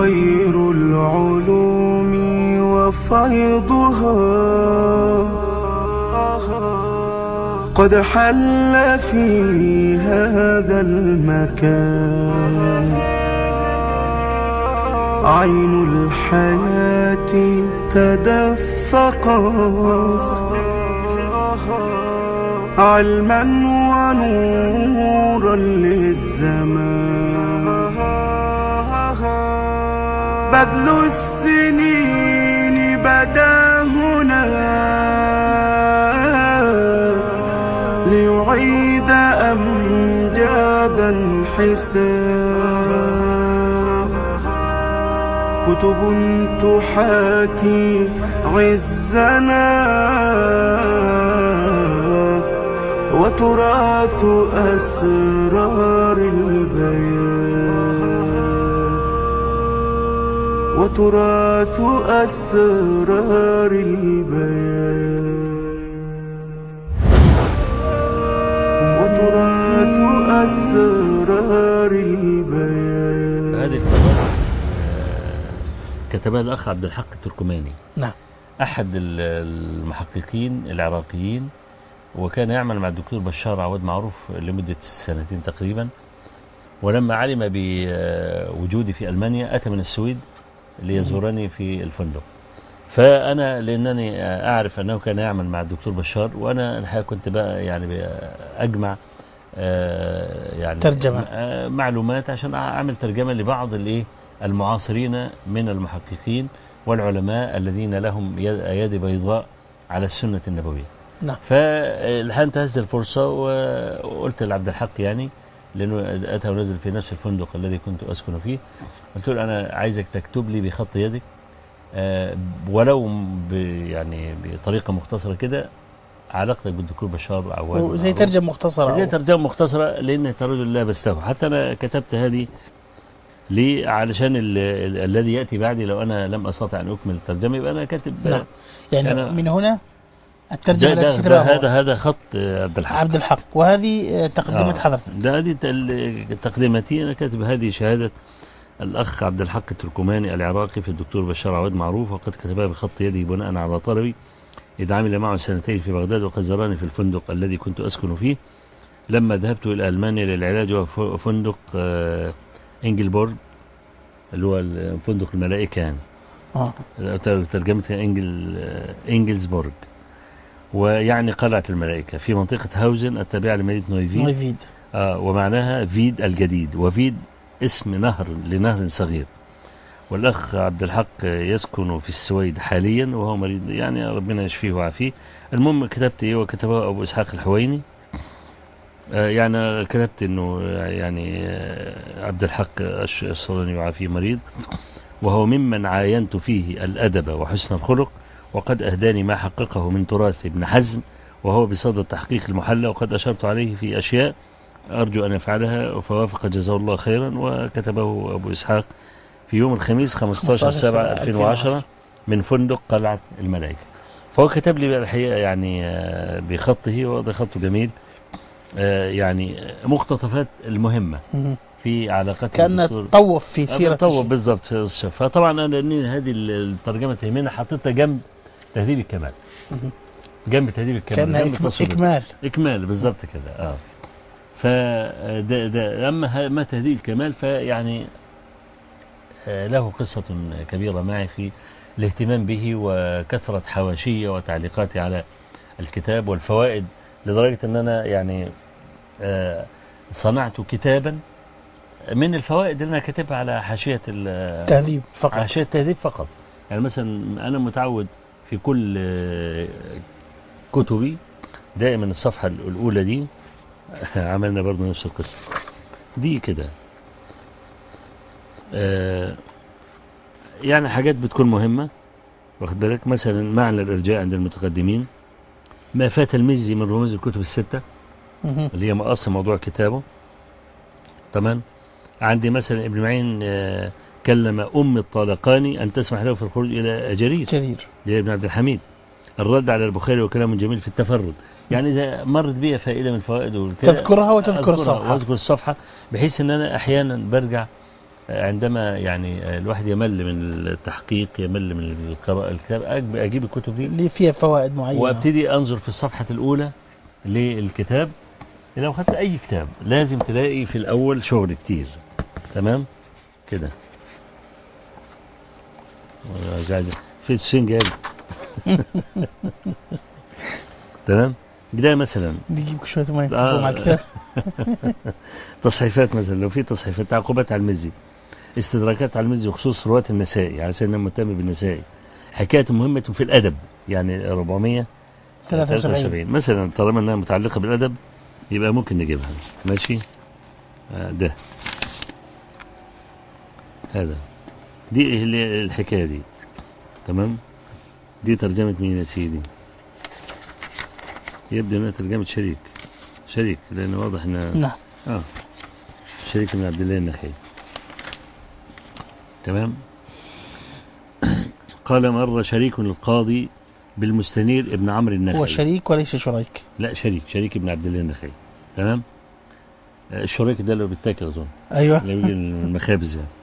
خير العلوم وفيضها قد حل في هذا المكان عين الحياة تدفقت علما ونورا للزمان بذل السنين بدا هنا ليعيد أمجادا حساب كتب تحاكي عزنا وتراث أسرار البيان وتراث أسرار البيان وتراث أسرار البيان هذه الفلاسفة كتبها الأخ عبد الحق التركماني نعم أحد ال- المحققين العراقيين وكان يعمل مع الدكتور بشار عواد معروف لمدة سنتين تقريبا ولما علم بوجودي في ألمانيا أتى من السويد ليزورني في الفندق فأنا لأنني أعرف أنه كان يعمل مع الدكتور بشار وأنا الحقيقة كنت بقى يعني أجمع آه، يعني ترجمة. آه، معلومات عشان أعمل ترجمة لبعض الإيه المعاصرين من المحققين والعلماء الذين لهم يد- أيادي بيضاء على السنة النبوية نعم فالحقيقة انتهزت الفرصة وقلت لعبد الحق يعني لأنه أتى ونزل في نفس الفندق الذي كنت أسكن فيه قلت له أنا عايزك تكتب لي بخط يدك آه، ولو ب يعني بطريقة مختصرة كده علاقتك بالدكتور بشار عواد وزي معروف. ترجمة مختصرة زي أو- ترجمة مختصرة لأن أنت رجل لا بستوى حتى أنا كتبت هذه ليه علشان ال- ال- الذي يأتي بعدي لو أنا لم أستطع أن أكمل الترجمة يبقى أنا كاتب نعم. يعني أنا- من هنا ده, الترجمة ده, التي ده كتبها هو. هذا هذا خط آه، عبد الحق عبد الحق وهذه آه، تقدمة آه. حضرتك ده هذه ال- تقديمتي أنا كاتب هذه شهادة الأخ عبد الحق التركماني العراقي في الدكتور بشار عواد معروف وقد كتبها بخط يده بناء على طلبي إذ عمل معه سنتين في بغداد وقد زارني في الفندق الذي كنت أسكن فيه لما ذهبت إلى ألمانيا للعلاج وهو فندق آه، إنجلبورغ اللي هو فندق الملائكة يعني آه. ترجمتها إنجل إنجلزبورغ ويعني قلعة الملائكة في منطقة هاوزن التابعة لمدينة نويفيد نويفيد آه ومعناها فيد الجديد وفيد اسم نهر لنهر صغير والأخ عبد الحق يسكن في السويد حاليا وهو مريض يعني ربنا يشفيه ويعافيه المهم كتبت ايه وكتبه أبو إسحاق الحويني آه يعني أنا كتبت انه يعني آه، عبد الحق الش- الصلاني وعافيه مريض وهو ممن عاينت فيه الأدب وحسن الخلق وقد أهداني ما حققه من تراث ابن حزم وهو بصدد تحقيق المحلى وقد أشرت عليه في أشياء أرجو أن يفعلها فوافق جزاه الله خيرا وكتبه أبو إسحاق في يوم الخميس 15 7 2010 من فندق قلعة الملائكة فهو كتب لي بقى الحقيقة يعني آه، بخطه وهذا خطه جميل آه، يعني مقتطفات المهمة مم. في علاقات كأنه الدكتور- طوف في سيرة طوب الشيخ. بالظبط في الشيخ فطبعا انا لان هذه الترجمه تهمنا حطيتها جنب تهذيب الكمال مم. جنب تهذيب الكمال كأنها جنب إكم- تصوير. إكمال اكمال بالظبط كده اه فده ده اما ه- ما تهذيب الكمال فيعني آه، له قصة كبيرة معي في الاهتمام به وكثرة حواشية وتعليقاتي على الكتاب والفوائد لدرجة ان انا يعني آه، صنعت كتابا من الفوائد اللي انا كاتبها على حاشية ال- تهذيب فقط عشان التهذيب فقط يعني مثلا أنا متعود في كل آه، كتبي دائما الصفحة الأولى دي عملنا برضو نفس القصة دي كده آه، يعني حاجات بتكون مهمة واخد بالك مثلا معنى الإرجاء عند المتقدمين ما فات المزي من رموز الكتب الستة مم. اللي هي مقص موضوع كتابه تمام عندي مثلا ابن معين آه، كلم أم الطالقاني أن تسمح له في الخروج إلى جرير جرير يا ابن عبد الحميد الرد على البخاري وكلام جميل في التفرد يعني إذا مرت بي فائدة من فوائده وكده تذكرها وتذكر أذكرها الصفحة. وأذكر الصفحة بحيث أن أنا أحيانا برجع عندما يعني الواحد يمل من التحقيق يمل من القراءة الكتاب أجيب- أجيب الكتب دي اللي فيها فوائد معينة وابتدي انظر في الصفحة الأولى للكتاب لو خدت أي كتاب لازم تلاقي في الأول شغل كتير تمام كده قاعد- في السنجاب تمام ده مثلا بيجيب شوية مية آه. مع الكتاب تصحيفات مثلا لو في تصحيفات تعقيبات على المزي استدراكات على المزي وخصوص رواة النسائي على سبيل مهتم بالنسائي حكاية مهمة في الأدب يعني 400 73 مثلا طالما انها متعلقة بالادب يبقى ممكن نجيبها ماشي آه، ده هذا دي اللي الحكاية دي تمام دي ترجمة مين يا سيدي يبدو انها ترجمة شريك شريك لان واضح ان نعم اه شريك بن عبد الله النخعي تمام قال مر شريك القاضي بالمستنير ابن عمرو النخعي هو شريك وليس شريك لا شريك شريك ابن عبد الله النخعي تمام آه، الشريك ده اللي بيتاكل اظن أيوة اللي بيجي من المخابز يعني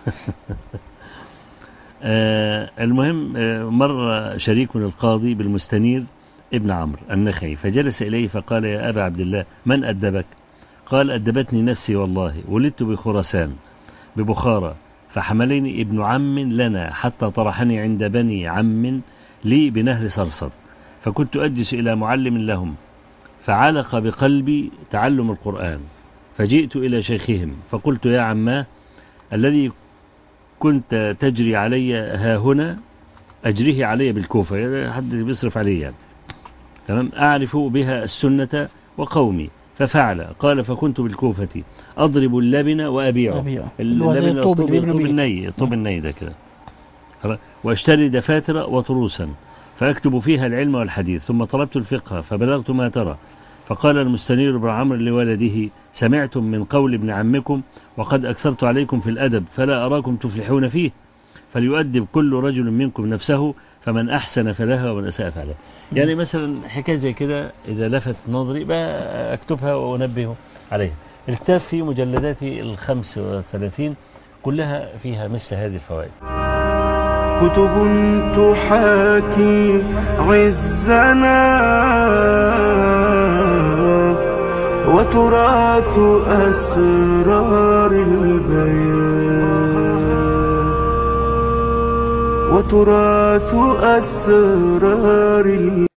آه، المهم آه، مر شريك القاضي بالمستنير ابن عمرو النخعي فجلس إليه فقال يا أبا عبد الله من أدبك قال أدبتني نفسي والله ولدت بخراسان ببخارى فحملني ابن عم لنا حتى طرحني عند بني عم لي بنهر صرصر فكنت أجلس إلى معلم لهم فعلق بقلبي تعلم القرآن فجئت إلى شيخهم فقلت يا عماه الذي كنت تجري علي ها هنا أجريه علي بالكوفة يعني حد بيصرف علي يعني تمام أعرف بها السنة وقومي ففعل قال فكنت بالكوفة أضرب اللبن وأبيعه أبيعه. اللي هو زي اللبن الطوب اللي الطوب بيبنوا الطوب بيه. الني الطوب الني ده كده خلاص؟ واشتري دفاتر وتروسا فأكتب فيها العلم والحديث ثم طلبت الفقه فبلغت ما ترى فقال المستنير بن عمرو لولده سمعتم من قول ابن عمكم وقد أكثرت عليكم في الأدب فلا أراكم تفلحون فيه فليؤدب كل رجل منكم نفسه فمن أحسن فلها ومن أساء فعلها يعني مثلا حكاية زي كده إذا لفت نظري بقى أكتبها وأنبه عليها الكتاب في مجلداته الخمس وثلاثين كلها فيها مثل هذه الفوائد كتب تحاكي عزنا وتراث أسرار البيان وتراث أسرار البيان